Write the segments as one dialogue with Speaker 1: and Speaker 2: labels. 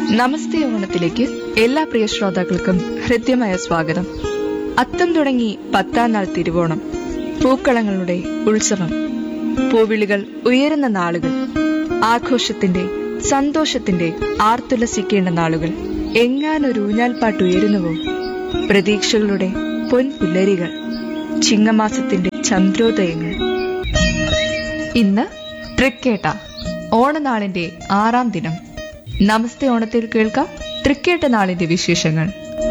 Speaker 1: നമസ്തേ ഓണത്തിലേക്ക് എല്ലാ പ്രിയ ശ്രോതാക്കൾക്കും ഹൃദ്യമായ സ്വാഗതം അത്തം തുടങ്ങി പത്താം നാൾ തിരുവോണം പൂക്കളങ്ങളുടെ ഉത്സവം പൂവിളികൾ ഉയരുന്ന നാളുകൾ ആഘോഷത്തിന്റെ സന്തോഷത്തിന്റെ ആർത്തുലസിക്കേണ്ട നാളുകൾ എങ്ങാനൊരു ഊഞ്ഞാൽപ്പാട്ട് ഉയരുന്നുവോ പ്രതീക്ഷകളുടെ പൊൻപുല്ലരികൾ ചിങ്ങമാസത്തിന്റെ ചന്ദ്രോദയങ്ങൾ ഇന്ന് തൃക്കേട്ട ഓണനാളിന്റെ ആറാം ദിനം നമസ്തേ ഓണത്തിൽ കേൾക്കാം തൃക്കേട്ട നാളിന്റെ വിശേഷങ്ങൾ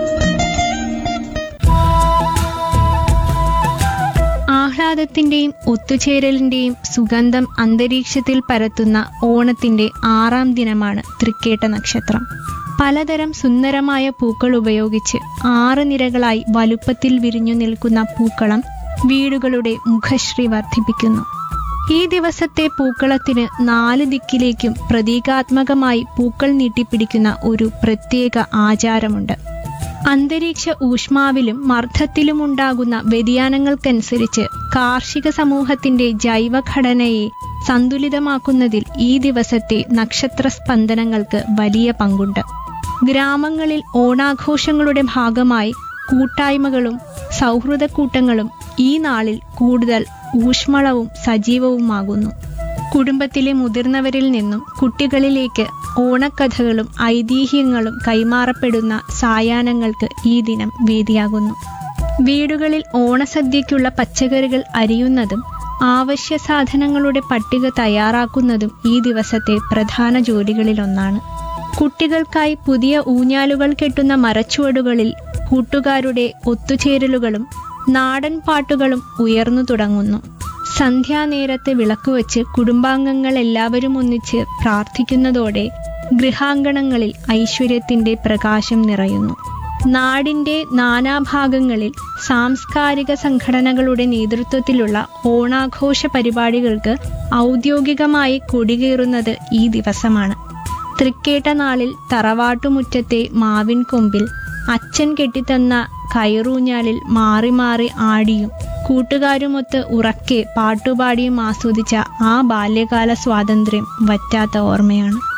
Speaker 2: ആഹ്ലാദത്തിന്റെയും ഒത്തുചേരലിന്റെയും സുഗന്ധം അന്തരീക്ഷത്തിൽ പരത്തുന്ന ഓണത്തിന്റെ ആറാം ദിനമാണ് തൃക്കേട്ട നക്ഷത്രം പലതരം സുന്ദരമായ പൂക്കൾ ഉപയോഗിച്ച് ആറ് നിരകളായി വലുപ്പത്തിൽ വിരിഞ്ഞു നിൽക്കുന്ന പൂക്കളം വീടുകളുടെ മുഖശ്രീ വർദ്ധിപ്പിക്കുന്നു ഈ ദിവസത്തെ പൂക്കളത്തിന് നാല് ദിക്കിലേക്കും പ്രതീകാത്മകമായി പൂക്കൾ നീട്ടിപ്പിടിക്കുന്ന ഒരു പ്രത്യേക ആചാരമുണ്ട് അന്തരീക്ഷ ഊഷ്മാവിലും മർദ്ദത്തിലുമുണ്ടാകുന്ന വ്യതിയാനങ്ങൾക്കനുസരിച്ച് കാർഷിക സമൂഹത്തിന്റെ ജൈവഘടനയെ സന്തുലിതമാക്കുന്നതിൽ ഈ ദിവസത്തെ നക്ഷത്ര സ്പന്ദനങ്ങൾക്ക് വലിയ പങ്കുണ്ട് ഗ്രാമങ്ങളിൽ ഓണാഘോഷങ്ങളുടെ ഭാഗമായി കൂട്ടായ്മകളും സൗഹൃദക്കൂട്ടങ്ങളും ഈ നാളിൽ കൂടുതൽ ഊഷ്മളവും സജീവവുമാകുന്നു കുടുംബത്തിലെ മുതിർന്നവരിൽ നിന്നും കുട്ടികളിലേക്ക് ഓണക്കഥകളും ഐതിഹ്യങ്ങളും കൈമാറപ്പെടുന്ന സായാഹ്നങ്ങൾക്ക് ഈ ദിനം വേദിയാകുന്നു വീടുകളിൽ ഓണസദ്യയ്ക്കുള്ള പച്ചക്കറികൾ അരിയുന്നതും ആവശ്യ സാധനങ്ങളുടെ പട്ടിക തയ്യാറാക്കുന്നതും ഈ ദിവസത്തെ പ്രധാന ജോലികളിലൊന്നാണ് കുട്ടികൾക്കായി പുതിയ ഊഞ്ഞാലുകൾ കെട്ടുന്ന മരച്ചുവടുകളിൽ കൂട്ടുകാരുടെ ഒത്തുചേരലുകളും നാടൻ പാട്ടുകളും ഉയർന്നു തുടങ്ങുന്നു സന്ധ്യാനേരത്ത് വിളക്കുവച്ച് കുടുംബാംഗങ്ങൾ എല്ലാവരും ഒന്നിച്ച് പ്രാർത്ഥിക്കുന്നതോടെ ഗൃഹാങ്കണങ്ങളിൽ ഐശ്വര്യത്തിന്റെ പ്രകാശം നിറയുന്നു നാടിന്റെ നാനാഭാഗങ്ങളിൽ സാംസ്കാരിക സംഘടനകളുടെ നേതൃത്വത്തിലുള്ള ഓണാഘോഷ പരിപാടികൾക്ക് ഔദ്യോഗികമായി കൊടികേറുന്നത് ഈ ദിവസമാണ് തൃക്കേട്ട നാളിൽ തറവാട്ടുമുറ്റത്തെ മാവിൻ കൊമ്പിൽ അച്ഛൻ കെട്ടിത്തന്ന കയറൂഞ്ഞാലിൽ മാറി മാറി ആടിയും കൂട്ടുകാരുമൊത്ത് ഉറക്കെ പാട്ടുപാടിയും ആസ്വദിച്ച ആ ബാല്യകാല സ്വാതന്ത്ര്യം വറ്റാത്ത ഓർമ്മയാണ്